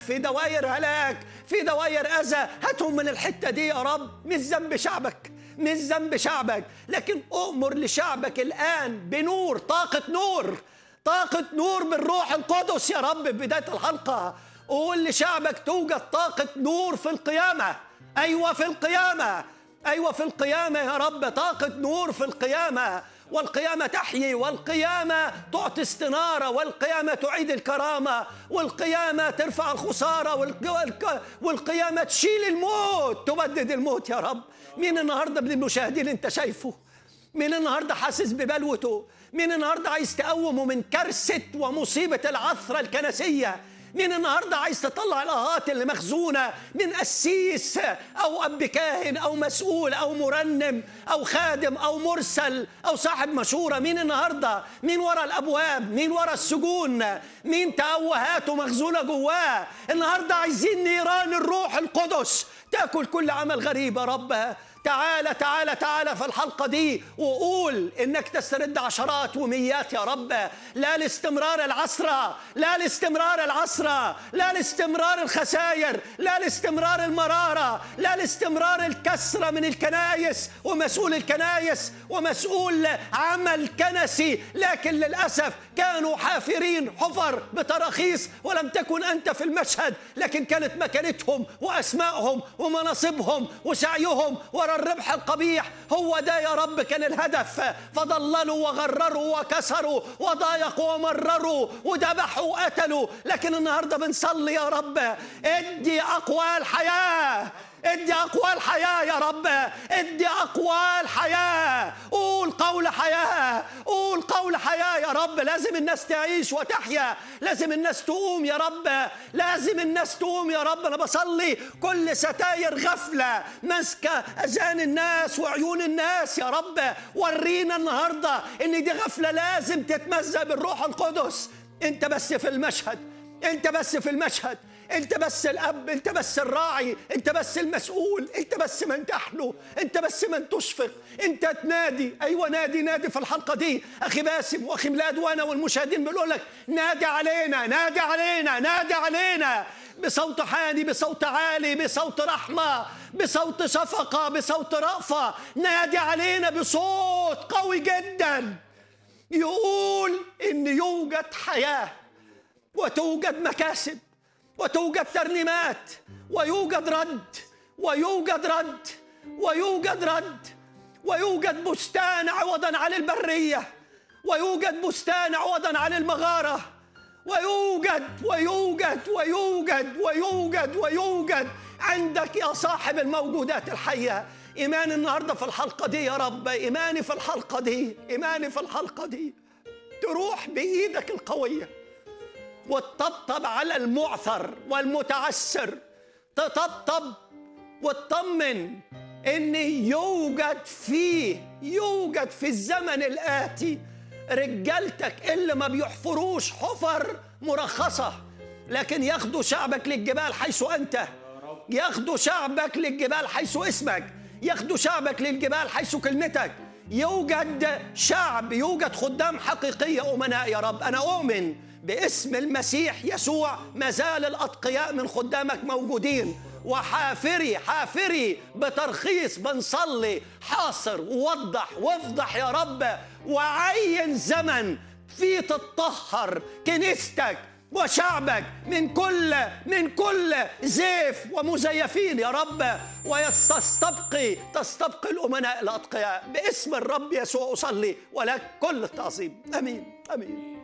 في دوائر هلاك في دوائر اذى هاتهم من الحته دي يا رب مش ذنب شعبك مش ذنب شعبك لكن اؤمر لشعبك الان بنور طاقه نور طاقه نور بالروح القدس يا رب في بدايه الحلقه قول لشعبك توجد طاقه نور في القيامه ايوه في القيامه ايوه في القيامه يا رب طاقه نور في القيامه والقيامة تحيي والقيامة تعطي استنارة والقيامة تعيد الكرامة والقيامة ترفع الخسارة والقيامة تشيل الموت تبدد الموت يا رب مين النهاردة من المشاهدين انت شايفه مين النهاردة حاسس ببلوته مين النهاردة عايز تقومه من كارثة ومصيبة العثرة الكنسية مين النهارده عايز تطلع الاهات اللي مخزونه من قسيس او اب كاهن او مسؤول او مرنم او خادم او مرسل او صاحب مشوره مين النهارده مين ورا الابواب مين ورا السجون مين تأوهاته مخزونه جواه النهارده عايزين نيران الروح القدس تاكل كل عمل غريب يا رب تعالى تعالى تعالى في الحلقة دي وقول إنك تسترد عشرات وميات يا رب لا لاستمرار العسرة لا لاستمرار العسرة لا لاستمرار الخسائر لا لاستمرار المرارة لا لاستمرار الكسرة من الكنايس ومسؤول الكنايس ومسؤول عمل كنسي لكن للأسف كانوا حافرين حفر بتراخيص ولم تكن أنت في المشهد لكن كانت مكانتهم وأسمائهم ومناصبهم وسعيهم ورا الربح القبيح هو ده يا رب كان الهدف فضللوا وغرروا وكسروا وضايقوا ومرروا وذبحوا وقتلوا لكن النهارده بنصلي يا رب ادي اقوال حياه ادي اقوال حياه يا رب ادي اقوال حياه قول قول حياه قول قول حياه يا رب لازم الناس تعيش وتحيا لازم الناس تقوم يا رب لازم الناس تقوم يا رب انا بصلي كل ستاير غفله ماسكه اذان الناس وعيون الناس يا رب ورينا النهارده ان دي غفله لازم تتمزق بالروح القدس انت بس في المشهد انت بس في المشهد انت بس الاب انت بس الراعي انت بس المسؤول انت بس من تحلو انت بس من تشفق انت تنادي ايوه نادي نادي في الحلقه دي اخي باسم واخي ميلاد وانا والمشاهدين بنقول لك نادي علينا نادي علينا نادي علينا بصوت حاني بصوت عالي بصوت رحمه بصوت شفقه بصوت رأفه نادي علينا بصوت قوي جدا يقول ان يوجد حياه وتوجد مكاسب وتوجد ترنيمات ويوجد رد ويوجد رد ويوجد رد ويوجد بستان عوضا عن البريه ويوجد بستان عوضا عن المغاره ويوجد ويوجد ويوجد ويوجد ويوجد عندك يا صاحب الموجودات الحيه ايماني النهارده في الحلقه دي يا رب ايماني في الحلقه دي ايماني في الحلقه دي تروح بايدك القويه وتطبطب على المعثر والمتعسر تطبطب وتطمن ان يوجد فيه يوجد في الزمن الاتي رجالتك اللي ما بيحفروش حفر مرخصه لكن ياخدوا شعبك للجبال حيث انت ياخدوا شعبك للجبال حيث اسمك ياخدوا شعبك للجبال حيث كلمتك يوجد شعب يوجد خدام حقيقيه امناء يا رب انا اؤمن باسم المسيح يسوع ما زال الاتقياء من خدامك موجودين وحافري حافري بترخيص بنصلي حاصر ووضح وافضح يا رب وعين زمن فيه تطهر كنيستك وشعبك من كل من كل زيف ومزيفين يا رب ويستبقي تستبقي الامناء الاتقياء باسم الرب يسوع اصلي ولك كل التعظيم امين امين